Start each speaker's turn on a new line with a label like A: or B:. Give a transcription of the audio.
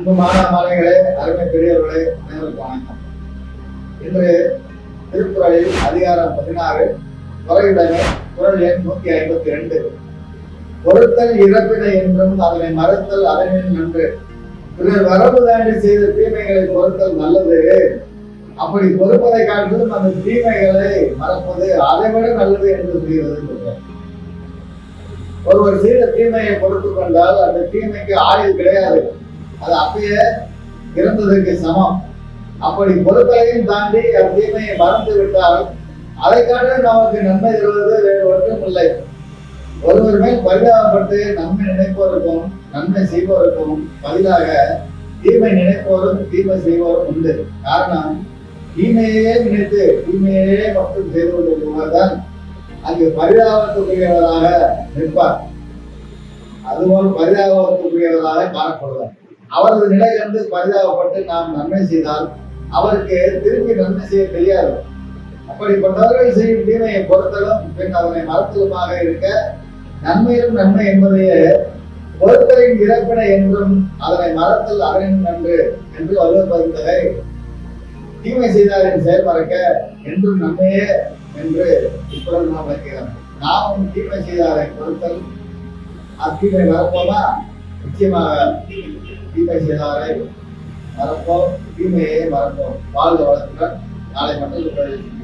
A: அன்பு மாணவர்களே அருமை பெரியவர்களே அனைவருக்கும் வணக்கம் இன்று திருக்குறளில் அதிகாரம் பதினாறு துறையுடைமை குரல் எண் நூத்தி ஐம்பத்தி ரெண்டு பொறுத்தல் இறப்பினை என்றும் அதனை மறுத்தல் அதனின் நன்று பிறர் வரவு தாண்டி செய்த தீமைகளை பொறுத்தல் நல்லது அப்படி பொறுப்பதை காட்டிலும் அந்த தீமைகளை மறப்பது அதை விட நல்லது என்று சொல்கிறது சொல்றார். ஒருவர் செய்த தீமையை பொறுத்து கொண்டால் அந்த தீமைக்கு ஆயுள் கிடையாது அது அப்பயே இறந்ததற்கு சமம் அப்படி பொறுத்தலையும் தாண்டி அந்த தீமையை மறந்து விட்டால் அதை காட்டிலும் நமக்கு நன்மை தருவது வேறு ஒன்றும் இல்லை ஒருவர் மேல் பரிதாபப்பட்டு நன்மை நினைப்போருக்கும் நன்மை செய்வோருக்கும் பதிலாக தீமை நினைப்போரும் தீமை செய்வோரும் உண்டு காரணம் தீமையே நினைத்து தீமையே மட்டும் செய்து கொண்டிருப்பவர்தான் அங்கு பரிதாபத்துக்குரியவராக நிற்பார் அதுபோல் பரிதாபத்துக்குரியவராக காணப்படுவார் அவரது நிலை கண்டு பரிதாபப்பட்டு நாம் நன்மை செய்தால் அவருக்கு திருப்பி நன்மை செய்ய தெரியாது அப்படிப்பட்டவர்கள் செய்யும் தீமையை பொறுத்தலும் பின் அதனை மறத்தலுமாக இருக்க நன்மையிலும் நன்மை என்பதையே பொறுத்தலின் இறப்பினை என்றும் அதனை மறத்தல் அதனின் நன்று என்று வள்ளுவர் பதிந்ததை தீமை செய்தாரின் செயல் மறக்க என்றும் நன்மையே என்று இப்பொழுது நாம் வைக்கிறோம் நாமும் தீமை செய்தாரை பொறுத்தல் அத்தீமை மறப்போமா நிச்சயமாக தீமை செய்தாரை மறப்போம் தீமையை மறப்போம் வாழ்க வளத்துடன் நாளை மட்டும்